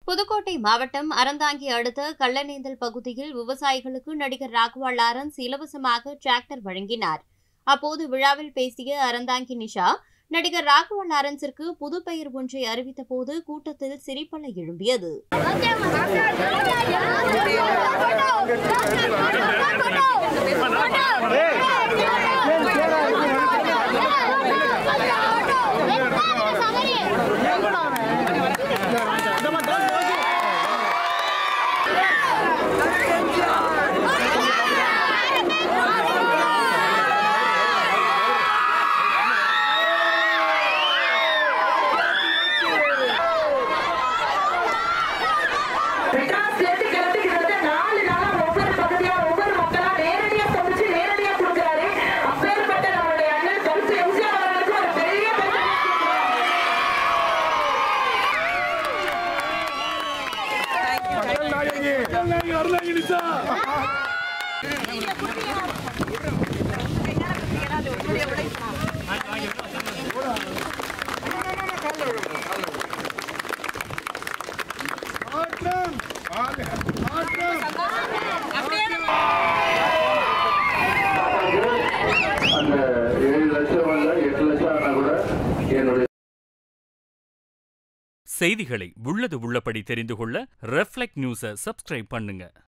புதுக்கோட்டை மாவட்டம் அறந்தாங்கி அடுத்த கள்ளநேந்தல் பகுதியில் விவசாயிகளுக்கு நடிகர் ராகவா லாரன்ஸ் இலவசமாக டிராக்டர் வழங்கினார் அப்போது விழாவில் பேசிய அறந்தாங்கி நிஷா நடிகர் ராகவா லாரன்ஸிற்கு புது பெயர் ஒன்றை அறிவித்த போது கூட்டத்தில் சிரிப்பல எழும்பியது மெட்ராஸ்ல இருந்து கிளம்பி கிட்டத்தட்ட நாலு நாளா ஒவ்வொரு பகுதியா ஒவ்வொரு மக்களா நேரடியா சந்திச்சு நேரடியா கொடுக்குறாரு அப்பேற்பட்ட நம்மளுடைய அண்ணன் கருத்து எம்ஜிஆர் அவர்களுக்கு ஒரு பெரிய கைத்தட்டல் கொடுக்கிறோம். அந்த ஏழு லட்சம் அல்ல எட்டு லட்சம் ஆனா கூட என்னுடைய செய்திகளை உள்ளது உள்ளபடி தெரிந்து கொள்ள ரெஃப்ளெக்ட் நியூஸை சப்ஸ்கிரைப் பண்ணுங்க